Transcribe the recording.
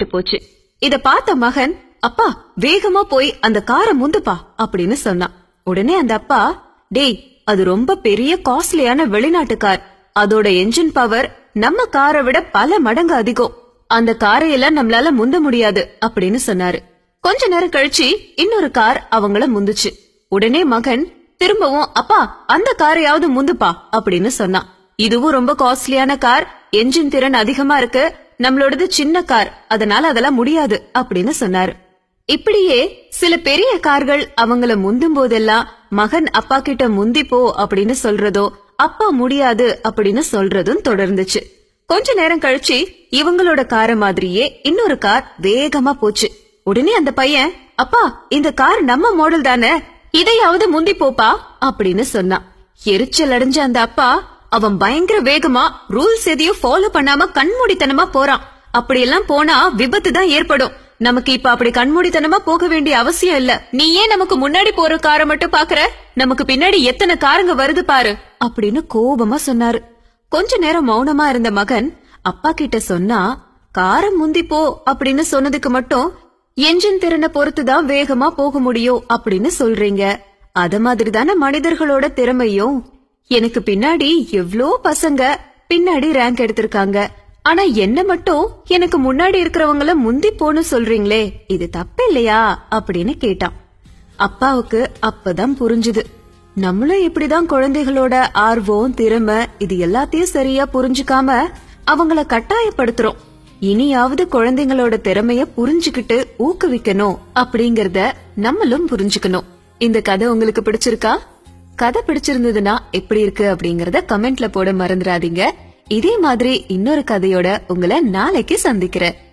விட்டு போச்சு இத பார்த்த மகன் அப்பா வேகமா போய் அந்த காரை முந்துப்பா அப்படின்னு சொன்னான் உடனே அந்த அப்பா டேய் அது ரொம்ப பெரிய காஸ்ட்லியான வெளிநாட்டு கார் அதோட என்ஜின் பவர் நம்ம காரை விட பல மடங்கு அதிகம் அந்த காரை எல்லாம் நம்மளால முந்த முடியாது அப்படின்னு சொன்னாரு கொஞ்ச நேரம் கழிச்சு இன்னொரு கார் அவங்கள முந்துச்சு உடனே மகன் திரும்பவும் அப்பா அந்த காரையாவது முந்துப்பா அப்படின்னு சொன்னான் இதுவும் ரொம்ப காஸ்ட்லியான கார் என்ஜின் திறன் அதிகமா இருக்கு நம்மளோடது சின்ன கார் அதனால அதெல்லாம் முடியாது அப்படின்னு சொன்னாரு இப்படியே சில பெரிய கார்கள் அவங்கள முந்தும் போதெல்லாம் மகன் அப்பா கிட்ட முந்தி போ அப்படின்னு சொல்றதோ அப்பா முடியாது அப்படின்னு சொல்றதும் தொடர்ந்துச்சு கொஞ்ச நேரம் கழிச்சு இவங்களோட கார மாதிரியே இன்னொரு கார் வேகமா போச்சு உடனே அந்த பையன் அப்பா இந்த கார் நம்ம மாடல் தானே இதையாவது முந்தி போப்பா அப்படின்னு சொன்னான் எரிச்சல் அடைஞ்ச அந்த அப்பா அவன் பயங்கர வேகமா ரூல்ஸ் எதையும் ஃபாலோ பண்ணாம கண்மூடித்தனமா போறான் அப்படியெல்லாம் போனா விபத்து தான் ஏற்படும் நமக்கு இப்ப அப்படி கண்மூடித்தனமா போக வேண்டிய அவசியம் இல்ல நீ ஏன் நமக்கு முன்னாடி போற காரை மட்டும் பாக்குற நமக்கு பின்னாடி எத்தனை காருங்க வருது பாரு அப்படின்னு கோபமா சொன்னாரு கொஞ்ச நேரம் மௌனமா இருந்த மகன் அப்பா கிட்ட சொன்னா காரை முந்தி போ அப்படின்னு சொன்னதுக்கு மட்டும் என்ஜின் திறனை பொறுத்துதான் வேகமா போக முடியும் அப்படின்னு சொல்றீங்க அத மாதிரி தானே மனிதர்களோட திறமையும் எனக்கு பின்னாடி எவ்ளோ பசங்க பின்னாடி ரேங்க் எடுத்திருக்காங்க ஆனா என்ன மட்டும் எனக்கு முன்னாடி இருக்கிறவங்கள முந்தி போன்னு சொல்றீங்களே இது தப்பு இல்லையா அப்படின்னு கேட்டான் அப்பாவுக்கு அப்பதான் புரிஞ்சுது நம்மளும் இப்படிதான் குழந்தைகளோட ஆர்வம் திறமை இது எல்லாத்தையும் சரியா புரிஞ்சுக்காம அவங்கள கட்டாயப்படுத்துறோம் இனியாவது குழந்தைங்களோட திறமைய புரிஞ்சுக்கிட்டு ஊக்குவிக்கணும் அப்படிங்கறத நம்மளும் புரிஞ்சுக்கணும் இந்த கதை உங்களுக்கு பிடிச்சிருக்கா கதை பிடிச்சிருந்ததுன்னா எப்படி இருக்கு அப்படிங்கறத கமெண்ட்ல போட மறந்துடாதீங்க இதே மாதிரி இன்னொரு கதையோட உங்களை நாளைக்கு சந்திக்கிறேன்